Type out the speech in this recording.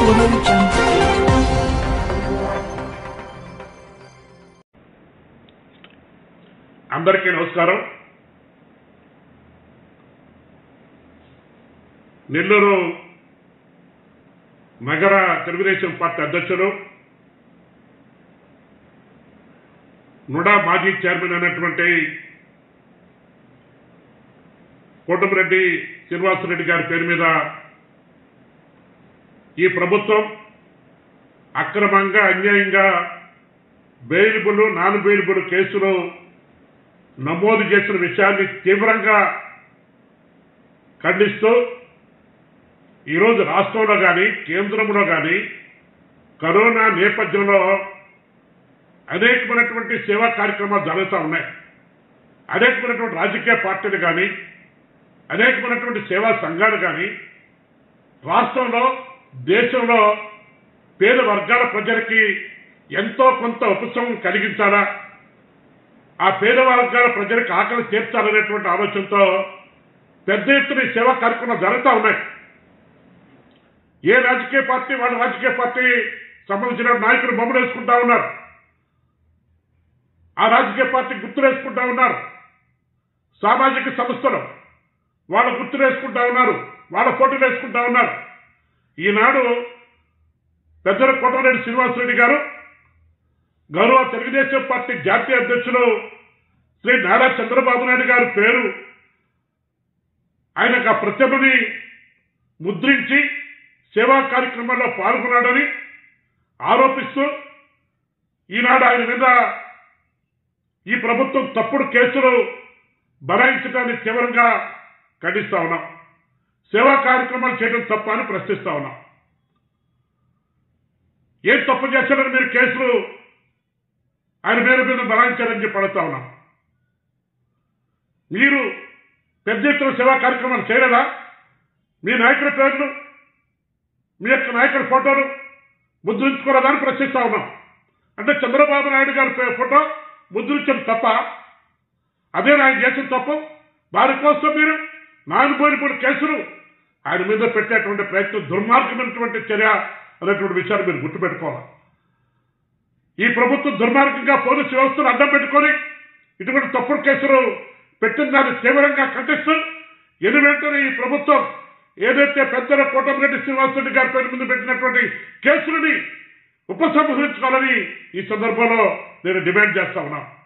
Audio Jungle. అందరికీ నమస్కారం నెల్లూరు నగర తెలుగుదేశం పార్టీ అధ్యక్షులు నుడా మాజీ చైర్మన్ అయినటువంటి కోటమిరెడ్డి శ్రీనివాసరెడ్డి గారి పేరు మీద ఈ ప్రభుత్వం అక్రమంగా అన్యాయంగా బెయిలబుల్ నాన్ బెయిలబుల్ కేసులు నమోదు చేసిన విషయాన్ని తీవ్రంగా ఖండిస్తూ ఈరోజు రాష్ట్రంలో కానీ కేంద్రంలో కానీ కరోనా నేపథ్యంలో అనేకమైనటువంటి సేవా కార్యక్రమాలు జరుగుతూ ఉన్నాయి అనేకమైనటువంటి రాజకీయ పార్టీలు కానీ అనేకమైనటువంటి సేవా సంఘాలు కానీ రాష్ట్రంలో దేశంలో పేద వర్గాల ప్రజలకి ఎంతో కొంత ఉపశమనం కలిగించాలా ఆ పేద వర్గాల ప్రజలకు ఆకలి తీర్చాలనేటువంటి ఆలోచనతో పెద్ద ఎత్తున ఈ సేవా కార్యక్రమాలు జరుగుతూ ఉన్నాయి ఏ రాజకీయ పార్టీ వాళ్ళ రాజకీయ పార్టీ సంబంధించిన నాయకులు బొమ్మలు వేసుకుంటా ఉన్నారు ఆ రాజకీయ పార్టీ గుర్తులు వేసుకుంటా ఉన్నారు సామాజిక సంస్థలు వాళ్ళ గుర్తులు వేసుకుంటా ఉన్నారు వాళ్ళ ఫోటోలు వేసుకుంటా ఉన్నారు ఈనాడు పెద్దల కోటమిరెడ్డి శ్రీనివాసరెడ్డి గారు గౌరవ తెలుగుదేశం పార్టీ జాతీయ అధ్యక్షులు శ్రీ నారా చంద్రబాబు నాయుడు గారి పేరు ఆయనకు ఆ ప్రతిభని ముద్రించి సేవా కార్యక్రమాల్లో పాల్గొన్నాడని ఆరోపిస్తూ ఈనాడు ఆయన మీద ఈ ప్రభుత్వం తప్పుడు కేసులు బనాయించడాన్ని తీవ్రంగా ఖండిస్తా ఉన్నాం సేవా కార్యక్రమాలు చేయడం తప్ప అని ప్రశ్నిస్తా ఉన్నాం ఏం తప్పు చేశారని మీరు కేసులు ఆయన పేరు మీద బలాయించారని చెప్పి అడుగుతా ఉన్నాం మీరు పెద్ద ఎత్తున సేవా కార్యక్రమాలు చేయలేదా మీ నాయకుల పేర్లు మీ యొక్క నాయకుల ఫోటోలు ముద్రించుకోలేదా అని ప్రశ్నిస్తా ఉన్నాం అంటే చంద్రబాబు నాయుడు గారి పే- ఫోటో ముద్రించడం తప్ప అదే ఆయన చేసిన తప్పు వారి కోసం మీరు నానుపోయినప్పుడు కేసులు ఆయన మీద పెట్టేటువంటి ప్రయత్నం దుర్మార్గమైనటువంటి చర్య అనేటువంటి విషయాన్ని మీరు గుర్తుపెట్టుకోవాలి ఈ ప్రభుత్వం దుర్మార్గంగా పోలీసు వ్యవస్థను అడ్డం పెట్టుకొని ఇటువంటి తప్పుడు కేసులు పెట్టిన దాన్ని తీవ్రంగా ఖండిస్తూ ఎన్ని వెంటనే ఈ ప్రభుత్వం ఏదైతే పెద్దల కోటమిరెడ్డి శ్రీనివాసరెడ్డి గారి పేరు మీద పెట్టినటువంటి కేసులని ఉపసంహరించుకోవాలని ఈ సందర్భంలో నేను డిమాండ్ చేస్తా ఉన్నాను